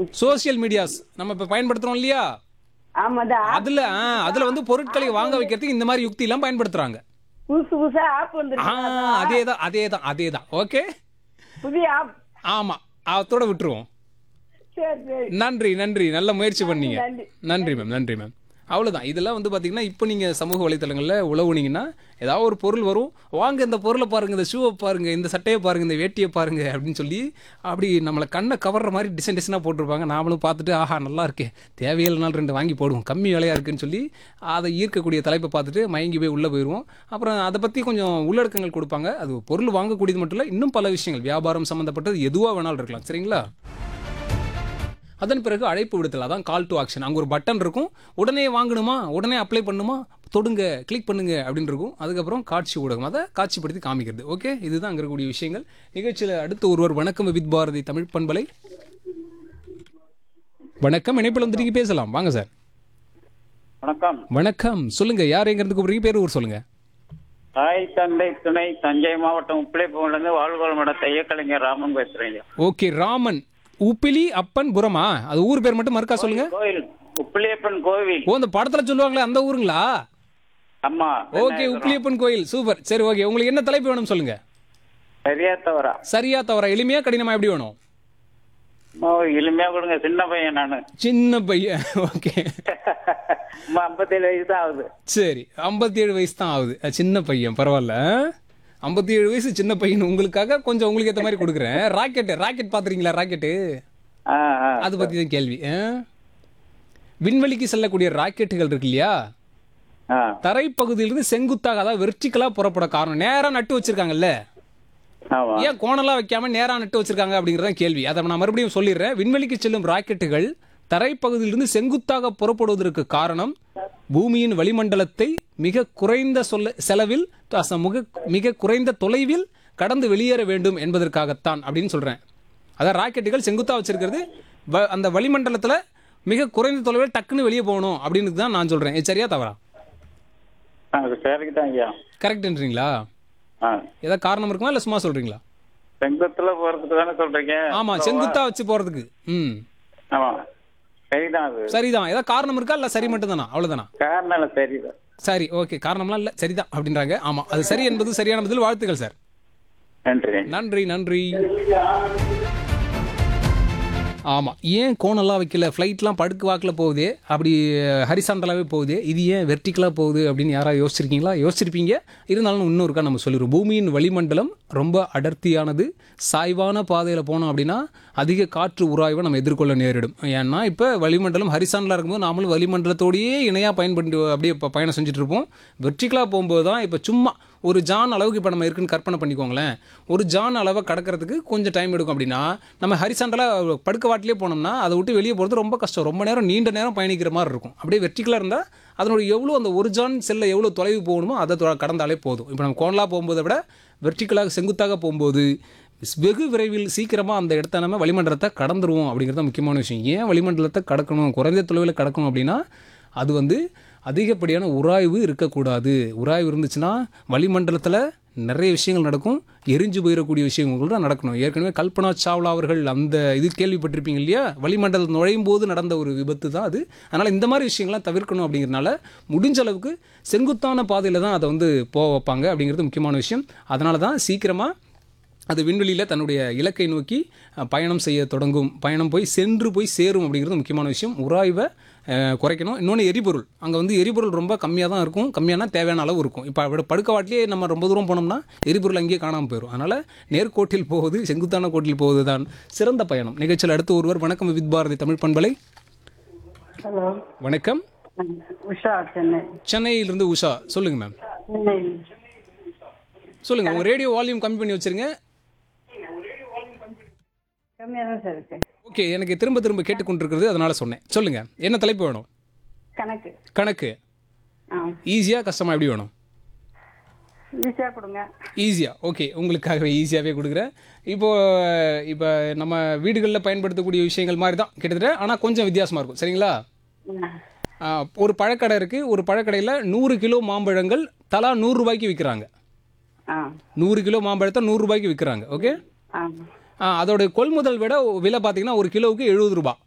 Social medias நம்ம இப்ப பயன்படுத்துறோம் இல்லையா ஆமா இந்த app அதுல ஆ, அதுல வந்து பொருட்களை வாங்க வைக்கிறதுக்கு இந்த மாதிரி யுக்தி எல்லாம் பயன்படுத்துறாங்க புதுசு புதுசா ஆப் ஆ வந்துருக்கு அதேதான் அதேதான் அதேதான் ஓகே புதிய ஆப் ஆமா அதோட விட்டுருவோம் சரி சரி நன்றி நன்றி நல்ல முயற்சி பண்ணீங்க நன்றி. நன்றி மேம் நன்றி மேம் அவ்வளோதான் இதெல்லாம் வந்து பார்த்தீங்கன்னா இப்போ நீங்கள் சமூக வலைத்தளங்களில் உழவுனீங்கன்னா ஏதாவது ஒரு பொருள் வரும் வாங்க இந்த பொருளை பாருங்க இந்த ஷூவை பாருங்க இந்த சட்டையை பாருங்க இந்த வேட்டியை பாருங்க அப்படின்னு சொல்லி அப்படி நம்மளை கண்ணை கவர்ற மாதிரி டிசைன் டிசைனாக போட்டிருப்பாங்க நாமளும் பார்த்துட்டு ஆஹா நல்லா இருக்கே தேவையில்லை நாள் ரெண்டு வாங்கி போடுவோம் கம்மி விலையாக இருக்குன்னு சொல்லி அதை ஈர்க்கக்கூடிய தலைப்பை பார்த்துட்டு மயங்கி போய் உள்ளே போயிடுவோம் அப்புறம் அதை பற்றி கொஞ்சம் உள்ளடக்கங்கள் கொடுப்பாங்க அது பொருள் வாங்கக்கூடியது மட்டும் இல்லை இன்னும் பல விஷயங்கள் வியாபாரம் சம்மந்தப்பட்டது எதுவாக வேணாலும் இருக்கலாம் சரிங்களா அதன் பிறகு அழைப்பு விடுத்தல் அதான் கால் டு ஆக்ஷன் அங்கே ஒரு பட்டன் இருக்கும் உடனே வாங்கணுமா உடனே அப்ளை பண்ணுமா தொடுங்க கிளிக் பண்ணுங்க அப்படின்னு இருக்கும் அதுக்கப்புறம் காட்சி ஊடகம் அதை காட்சிப்படுத்தி காமிக்கிறது ஓகே இதுதான் அங்கே இருக்கக்கூடிய விஷயங்கள் நிகழ்ச்சியில் அடுத்து ஒருவர் வணக்கம் வித் பாரதி தமிழ் பண்பலை வணக்கம் இணைப்பில் வந்து நீங்கள் பேசலாம் வாங்க சார் வணக்கம் வணக்கம் சொல்லுங்க யார் எங்கிறதுக்கு கூப்பிடுறீங்க பேர் ஊர் சொல்லுங்க தாய் தந்தை துணை தஞ்சை மாவட்டம் உப்பிளைப்பூர்லேருந்து வாழ்கோள் மடத்தை இயக்கலைஞர் ராமன் பேசுறேன் ஓகே ராமன் உப்பிலி அப்பன் புறமா அது ஊர் பேர் மட்டும் மறுக்கா சொல்லுங்க கோயில் உப்பிலியப்பன் கோவில் ஓ அந்த படத்துல சொல்லுவாங்களே அந்த ஊருங்களா அம்மா ஓகே உப்பிலியப்பன் கோயில் சூப்பர் சரி ஓகே உங்களுக்கு என்ன தலைப்பு வேணும் சொல்லுங்க சரியா தவறா சரியா தவறா எளிமையா கடினமா எப்படி வேணும் அம்மா, எளிமையா கொடுங்க சின்ன பையன் நானு சின்ன பையன் ஓகே அம்மா ஐம்பத்தேழு வயசு தான் ஆகுது சரி ஐம்பத்தி ஏழு வயசு தான் ஆகுது அஹ், சின்ன பையன் பரவாயில்ல ஐம்பத்தி ஏழு வயசு சின்ன பையன் உங்களுக்காக கொஞ்சம் உங்களுக்கு ஏற்ற மாதிரி கொடுக்குறேன் ராக்கெட் ராக்கெட் பார்த்துறீங்களா ராக்கெட்டு ஆ ஆ அது பற்றி தான் கேள்வி ஆ? விண்வெளிக்கு செல்லக்கூடிய ராக்கெட்டுகள் இருக்கு இல்லையா ஆ தரைப்பகுதியிலிருந்து செங்குத்தாக அதாவது வெர்டிக்கலாக புறப்பட காரணம் நேரா நட்டு வச்சிருக்காங்கல்ல ஆமா ஏன் கோணலா வைக்காம நேரா நட்டு வச்சிருக்காங்க அப்படிங்கறத கேள்வி அதை நான் மறுபடியும் சொல்லிடுறேன் விண்வெளிக்கு செல்லும் ராக்கெட்டுகள் தரைப்பகுதியிலிருந்து செங்குத்தாக புறப்படுவதற்கு காரணம் பூமியின் வளிமண்டலத்தை மிக குறைந்த சொல்ல செலவில் அச- முக மிக குறைந்த தொலைவில் கடந்து வெளியேற வேண்டும் என்பதற்காகத்தான் அப்படின்னு சொல்றேன் அதான் ராக்கெட்டுகள் செங்குத்தா வச்சிருக்கிறது வ- அந்த வளிமண்டலத்துல மிக குறைந்த தொலைவில் டக்குன்னு வெளியே போகணும் அப்படின்னு தான் நான் சொல்றேன் இது சரியா தவறா அது சரிக்குதான் ஐயா கரெக்ட்ன்றீங்களா ஆ ஏதாவது காரணம் இருக்குமா இல்லை சும்மா சொல்றீங்களா செங்கத்துல போறதுக்கு தானே சொல்றீங்க ஆமா செங்குத்தா வச்சு போறதுக்கு ம் ஆமா சரிதான் அது சரிதான் ஏதாவது காரணம் இருக்கா இல்ல சரி மட்டும் தானா அவ்வளவுதானா காரணம் இல்ல சரிதான் சரி ஓகே காரணம்லாம் இல்ல சரிதான் அப்படின்றாங்க ஆமா அது சரி என்பது சரியான பதில் வாழ்த்துக்கள் சார் நன்றி நன்றி நன்றி ஆமா ஏன் கோணெல்லாம் வைக்கல ஃப்ளைட்லாம் படுக்கு வாக்கில் போகுது அப்படி ஹரிசாண்டலாவே போகுது இது ஏன் வெர்டிக்கலாக போகுது அப்படின்னு யாராவது யோசிச்சிருக்கீங்களா யோசிச்சிருப்பீங்க இருந்தாலும் இன்னொருக்கா நம்ம சொல்லிடுவோம் பூமியின் வளிமண்டலம் ரொம்ப அடர்த்தியானது சாய்வான பாதையில் போனோம் அப்படின்னா அதிக காற்று உராய்வை நம்ம எதிர்கொள்ள நேரிடும் ஏன்னா இப்போ வளிமண்டலம் ஹரிசாண்டலாக இருக்கும்போது நாமளும் வளிமண்டலத்தோடையே இணையாக பயன்பட்டு அப்படியே ப- பயணம் செஞ்சுட்டு இருப்போம் வெர்டிக்கலாக போகும்போது தான் இப்போ சும்மா ஒரு ஜான் அளவுக்கு இப்போ நம்ம இருக்குன்னு கற்பனை பண்ணிக்கோங்களேன் ஒரு ஜான் அளவை கடக்கிறதுக்கு கொஞ்சம் டைம் எடுக்கும் அப்படின்னா நம்ம ஹரிசாண்டலாக படுக்க வாட்டிலே போனோம்னா அதை விட்டு வெளியே போகிறது ரொம்ப கஷ்டம் ரொம்ப நேரம் நீண்ட நேரம் பயணிக்கிற மாதிரி இருக்கும் அப்படியே வெர்டிக்கலாக இருந்தால் அதனுடைய எவ்வளோ அந்த ஒரு ஜான் செல்ல எவ்வளோ தொலைவு போகணுமோ அதை தொ- கடந்தாலே போதும் இப்போ நம்ம கோணலாக போகும்போதை விட வெர்டிக்கலாக செங்குத்தாக போகும்போது வெகு விரைவில் சீக்கிரமாக அந்த இடத்த நம்ம வளிமண்டலத்தை கடந்துருவோம் அப்படிங்கிறது தான் முக்கியமான விஷயம் ஏன் வளிமண்டலத்தை கடக்கணும் குறைந்த தொலைவில் கடக்கணும் அப்படின்னா அது வந்து அதிகப்படியான உராய்வு இருக்கக்கூடாது உராய்வு இருந்துச்சுன்னா வளிமண்டலத்தில் நிறைய விஷயங்கள் நடக்கும் எரிஞ்சு போயிடக்கூடிய விஷயங்கள் தான் நடக்கணும் ஏற்கனவே கல்பனா சாவ்லா அவர்கள் அந்த இது கேள்விப்பட்டிருப்பீங்க இல்லையா வளிமண்டலம் நுழையும் போது நடந்த ஒரு விபத்து தான் அது அதனால் இந்த மாதிரி விஷயங்கள்லாம் தவிர்க்கணும் அப்படிங்கிறனால முடிஞ்ச அளவுக்கு செங்குத்தான பாதையில் தான் அதை வந்து போக வைப்பாங்க அப்படிங்கிறது முக்கியமான விஷயம் அதனால தான் சீக்கிரமாக அது விண்வெளியில் தன்னுடைய இலக்கை நோக்கி அஹ், பயணம் செய்ய தொடங்கும் பயணம் போய் சென்று போய் சேரும் அப்படிங்கிறது முக்கியமான விஷயம் உராய்வை அஹ், குறைக்கணும் இன்னொன்று எரிபொருள் அங்கே வந்து எரிபொருள் ரொம்ப கம்மியாக தான் இருக்கும் கம்மியான தேவையான அளவு இருக்கும் இப்போ அவட படுக்க வாட்டிலே நம்ம ரொம்ப தூரம் போனோம்னா எரிபொருள் அங்கேயே காணாமல் போயிடும் அதனால் நேர்கோட்டில் போவது செங்குத்தான கோட்டில் போவது தான் சிறந்த பயணம் நிகழ்ச்சியில் அடுத்து ஒருவர் வணக்கம் வித் பாரதி தமிழ் பண்பலை ஹலோ வணக்கம் உஷா சென்னை சென்னையிலிருந்து உஷா சொல்லுங்கள் மேம் சென்னை சொல்லுங்கள் உங்கள் ரேடியோ வால்யூம் கம்மி பண்ணி வச்சுருங்க கம்மியாக தான் சார் இருக்கு ஓகே எனக்கு திரும்ப திரும்ப கேட்டுக்கொண்டிருக்கிறது அதனால சொன்னேன் சொல்லுங்க என்ன தலைப்பு வேணும் கணக்கு கணக்கு ஆ ஈஸியா கஷ்டமா எப்படி வேணும் ஈஸியாக கொடுங்க ஈஸியா ஓகே உங்களுக்காகவே ஈஸியாகவே கொடுக்குறேன் இப்போ இப்போ நம்ம வீடுகளில் பயன்படுத்தக்கூடிய விஷயங்கள் மாதிரி தான் கிட்டத்தட்ட ஆனால் கொஞ்சம் வித்தியாசமாக இருக்கும் சரிங்களா ம். ஆ, ஒரு பழக்கடை இருக்குது ஒரு பழக்கடையில் நூறு கிலோ மாம்பழங்கள் தலா நூறு ரூபாய்க்கு விற்கிறாங்க ஆ நூறு கிலோ மாம்பழத்தை நூறு ரூபாய்க்கு விற்கிறாங்க ஓகே ஆ ஆ, அதோட கொள்முதல் விட விலை பார்த்தீங்கன்னா ஒரு கிலோவுக்கு எழுபது ரூபாய்